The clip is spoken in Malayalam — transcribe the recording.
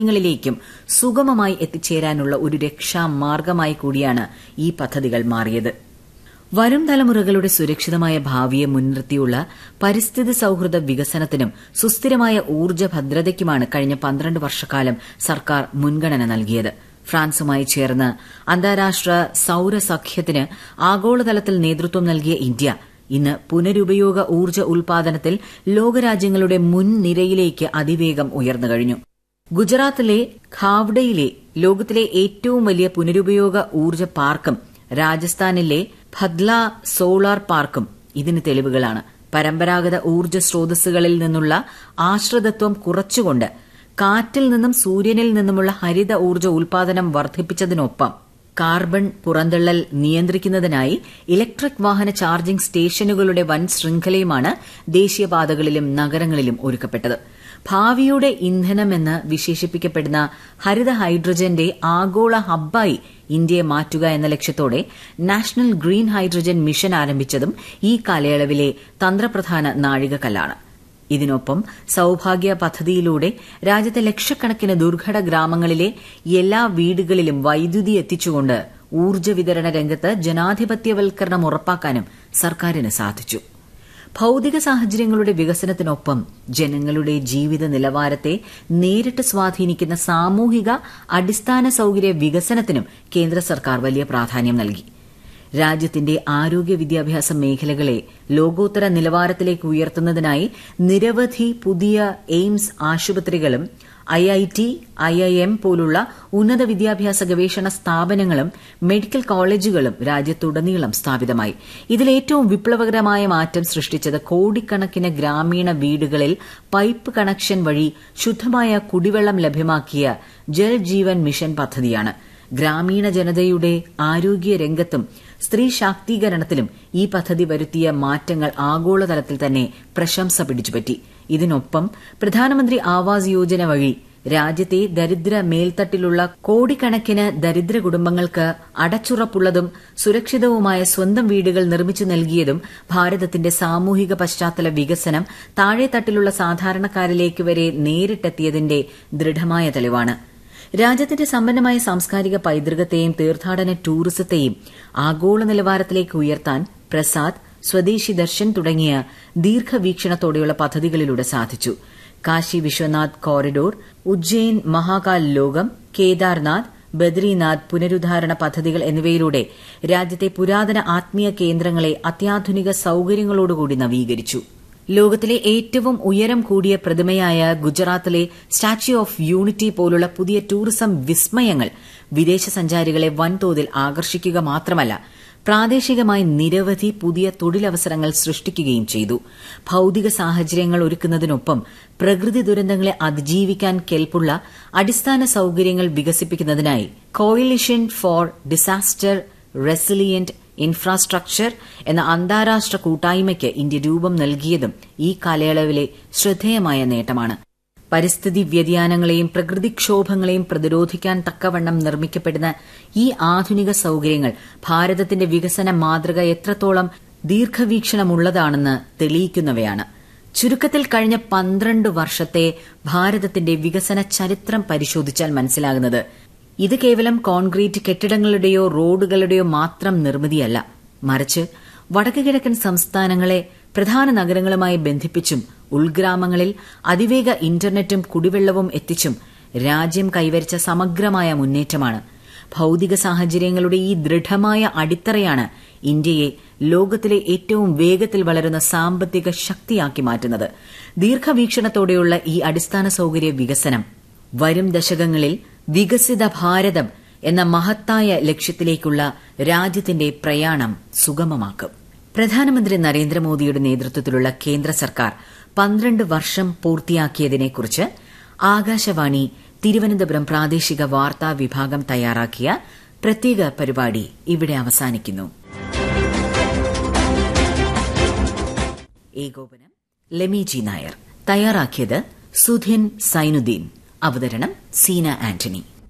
ങ്ങളിലേക്കും സുഗമമായി എത്തിച്ചേരാനുള്ള ഒരു രക്ഷാമാർഗമായി കൂടിയാണ് ഈ പദ്ധതികൾ മാറിയത് വരും തലമുറകളുടെ സുരക്ഷിതമായ ഭാവിയെ മുൻനിർത്തിയുള്ള പരിസ്ഥിതി സൌഹൃദ വികസനത്തിനും സുസ്ഥിരമായ ഊർജ്ജ ഭദ്രതയ്ക്കുമാണ് കഴിഞ്ഞ പന്ത്രണ്ട് വർഷക്കാലം സർക്കാർ മുൻഗണന നൽകിയത് ഫ്രാൻസുമായി ചേർന്ന് അന്താരാഷ്ട്ര സൌരസഖ്യത്തിന് ആഗോളതലത്തിൽ നേതൃത്വം നൽകിയ ഇന്ത്യ ഇന്ന് പുനരുപയോഗ ഊർജ്ജ ഉൽപാദനത്തിൽ ലോകരാജ്യങ്ങളുടെ മുൻനിരയിലേക്ക് അതിവേഗം ഉയർന്നു കഴിഞ്ഞു ഗുജറാത്തിലെ ഖാവ്ഡയിലെ ലോകത്തിലെ ഏറ്റവും വലിയ പുനരുപയോഗ ഊർജ്ജ പാർക്കും രാജസ്ഥാനിലെ ഭദ്ല സോളാർ പാർക്കും ഇതിന് തെളിവുകളാണ് പരമ്പരാഗത ഊർജ്ജ സ്രോതസ്സുകളിൽ നിന്നുള്ള ആശ്രിതത്വം കുറച്ചുകൊണ്ട് കാറ്റിൽ നിന്നും സൂര്യനിൽ നിന്നുമുള്ള ഹരിത ഊർജ്ജ ഉൽപാദനം വർദ്ധിപ്പിച്ചതിനൊപ്പം കാർബൺ പുറന്തള്ളൽ നിയന്ത്രിക്കുന്നതിനായി ഇലക്ട്രിക് വാഹന ചാർജിംഗ് സ്റ്റേഷനുകളുടെ വൻ ശൃംഖലയുമാണ് ദേശീയപാതകളിലും നഗരങ്ങളിലും ഒരുക്കപ്പെട്ടത് ഭാവിയുടെ ഇന്ധനമെന്ന് വിശേഷിപ്പിക്കപ്പെടുന്ന ഹരിത ഹൈഡ്രജന്റെ ആഗോള ഹബ്ബായി ഇന്ത്യയെ മാറ്റുക എന്ന ലക്ഷ്യത്തോടെ നാഷണൽ ഗ്രീൻ ഹൈഡ്രജൻ മിഷൻ ആരംഭിച്ചതും ഈ കാലയളവിലെ തന്ത്രപ്രധാന നാഴികക്കല്ലാണ് ഇതിനൊപ്പം സൌഭാഗ്യ പദ്ധതിയിലൂടെ രാജ്യത്തെ ലക്ഷക്കണക്കിന് ദുർഘട ഗ്രാമങ്ങളിലെ എല്ലാ വീടുകളിലും വൈദ്യുതി എത്തിച്ചുകൊണ്ട് ഊർജ്ജ വിതരണ രംഗത്ത് ജനാധിപത്യവൽക്കരണം ഉറപ്പാക്കാനും സർക്കാരിന് സാധിച്ചു ഭൌതിക സാഹചര്യങ്ങളുടെ വികസനത്തിനൊപ്പം ജനങ്ങളുടെ ജീവിത നിലവാരത്തെ നേരിട്ട് സ്വാധീനിക്കുന്ന സാമൂഹിക അടിസ്ഥാന സൌകര്യ വികസനത്തിനും കേന്ദ്ര സർക്കാർ വലിയ പ്രാധാന്യം നൽകി രാജ്യത്തിന്റെ ആരോഗ്യ വിദ്യാഭ്യാസ മേഖലകളെ ലോകോത്തര നിലവാരത്തിലേക്ക് ഉയർത്തുന്നതിനായി നിരവധി പുതിയ എയിംസ് ആശുപത്രികളും I I T I I M പോലുള്ള ഉന്നത വിദ്യാഭ്യാസ ഗവേഷണ സ്ഥാപനങ്ങളും മെഡിക്കൽ കോളേജുകളും രാജ്യത്തുടനീളം സ്ഥാപിതമായി ഇതിലേറ്റവും വിപ്ലവകരമായ മാറ്റം സൃഷ്ടിച്ചത് കോടിക്കണക്കിന് ഗ്രാമീണ വീടുകളിൽ പൈപ്പ് കണക്ഷൻ വഴി ശുദ്ധമായ കുടിവെള്ളം ലഭ്യമാക്കിയ ജൽ ജീവൻ മിഷൻ പദ്ധതിയാണ് ഗ്രാമീണ ജനതയുടെ ആരോഗ്യ രംഗത്തും സ്ത്രീ ശാക്തീകരണത്തിലും ഈ പദ്ധതി വരുത്തിയ മാറ്റങ്ങൾ ആഗോളതലത്തിൽ തന്നെ പ്രശംസ പിടിച്ചുപറ്റി ഇതിനൊപ്പം പ്രധാനമന്ത്രി ആവാസ് യോജന വഴി രാജ്യത്തെ ദരിദ്ര മേൽത്തട്ടിലുള്ള കോടിക്കണക്കിന് ദരിദ്ര കുടുംബങ്ങൾക്ക് അടച്ചുറപ്പുള്ളതും സുരക്ഷിതവുമായ സ്വന്തം വീടുകൾ നിർമ്മിച്ചു നൽകിയതും ഭാരതത്തിന്റെ സാമൂഹിക പശ്ചാത്തല വികസനം താഴെത്തട്ടിലുള്ള സാധാരണക്കാരിലേക്ക് വരെ നേരിട്ടെത്തിയതിന്റെ ദൃഢമായ തെളിവാണ് രാജ്യത്തിന്റെ സമ്പന്നമായ സാംസ്കാരിക പൈതൃകത്തെയും തീർത്ഥാടന ടൂറിസത്തെയും ആഗോള നിലവാരത്തിലേക്ക് ഉയർത്താൻ പ്രസാദ് സ്വദേശി ദർശൻ തുടങ്ങിയ ദീർഘവീക്ഷണത്തോടെയുള്ള പദ്ധതികളിലൂടെ സാധിച്ചു കാശി വിശ്വനാഥ് കോറിഡോർ ഉജ്ജയിൻ മഹാകാൽ ലോകം കേദാർനാഥ് ബദ്രിനാഥ് പുനരുദ്ധാരണ പദ്ധതികൾ എന്നിവയിലൂടെ രാജ്യത്തെ പുരാതന ആത്മീയ കേന്ദ്രങ്ങളെ അത്യാധുനിക സൌകര്യങ്ങളോടുകൂടി നവീകരിച്ചു ലോകത്തിലെ ഏറ്റവും ഉയരം കൂടിയ പ്രതിമയായ ഗുജറാത്തിലെ സ്റ്റാച്യു ഓഫ് യൂണിറ്റി പോലുള്ള പുതിയ ടൂറിസം വിസ്മയങ്ങൾ വിദേശ സഞ്ചാരികളെ വൻതോതിൽ ആകർഷിക്കുക മാത്രമല്ല പ്രാദേശികമായി നിരവധി പുതിയ തൊഴിലവസരങ്ങൾ സൃഷ്ടിക്കുകയും ചെയ്തു ഭൌതിക സാഹചര്യങ്ങൾ ഒരുക്കുന്നതിനൊപ്പം പ്രകൃതി ദുരന്തങ്ങളെ അതിജീവിക്കാൻ കെൽപ്പുള്ള അടിസ്ഥാന സൌകര്യങ്ങൾ വികസിപ്പിക്കുന്നതിനായി coalition for disaster resilient infrastructure എന്ന അന്താരാഷ്ട്ര കൂട്ടായ്മയ്ക്ക് ഇന്ത്യ രൂപം നൽകിയതും ഈ കാലയളവിലെ ശ്രദ്ധേയമായ നേട്ടമാണ് പരിസ്ഥിതി വ്യതിയാനങ്ങളെയും പ്രകൃതിക്ഷോഭങ്ങളെയും പ്രതിരോധിക്കാൻ തക്കവണ്ണം നിർമ്മിക്കപ്പെടുന്ന ഈ ആധുനിക സൌകര്യങ്ങൾ ഭാരതത്തിന്റെ വികസന മാതൃക എത്രത്തോളം ദീർഘവീക്ഷണമുള്ളതാണെന്ന് തെളിയിക്കുന്നവയാണ് ചുരുക്കത്തിൽ കഴിഞ്ഞ പന്ത്രണ്ട് വർഷത്തെ ഭാരതത്തിന്റെ വികസന ചരിത്രം പരിശോധിച്ചാൽ മനസ്സിലാകുന്നത് ഇത് കേവലം കോൺക്രീറ്റ് കെട്ടിടങ്ങളുടെയോ റോഡുകളുടെയോ മാത്രം നിർമ്മിതിയല്ല മറിച്ച് വടക്കു കിഴക്കൻ സംസ്ഥാനങ്ങളെ പ്രധാന നഗരങ്ങളുമായി ബന്ധിപ്പിച്ചും ഉൾഗ്രാമങ്ങളിൽ അതിവേഗ ഇന്റർനെറ്റും കുടിവെള്ളവും എത്തിച്ചും രാജ്യം കൈവരിച്ച സമഗ്രമായ മുന്നേറ്റമാണ് ഭൌതിക സാഹചര്യങ്ങളുടെ ഈ ദൃഢമായ അടിത്തറയാണ് ഇന്ത്യയെ ലോകത്തിലെ ഏറ്റവും വേഗത്തിൽ വളരുന്ന സാമ്പത്തിക ശക്തിയാക്കി മാറ്റുന്നത് ദീർഘവീക്ഷണത്തോടെയുള്ള ഈ അടിസ്ഥാന സൌകര്യ വികസനം വരും ദശകങ്ങളിൽ വികസിത ഭാരതം എന്ന മഹത്തായ ലക്ഷ്യത്തിലേക്കുള്ള രാജ്യത്തിന്റെ പ്രയാണം സുഗമമാക്കും പ്രധാനമന്ത്രി നരേന്ദ്രമോദിയുടെ നേതൃത്വത്തിലുള്ള കേന്ദ്ര സർക്കാർ പന്ത്രണ്ട് വർഷം പൂർത്തിയാക്കിയതിനെക്കുറിച്ച് ആകാശവാണി തിരുവനന്തപുരം പ്രാദേശിക വാർത്താ വിഭാഗം തയ്യാറാക്കിയ പ്രത്യേക പരിപാടി ഇവിടെ അവസാനിക്കുന്നു ഏകോപനം ലെമിജി നായർ തയ്യാറാക്കിയത് സുധിൻ സൈനുദ്ദീൻ അവതരണം സീന ആന്റണി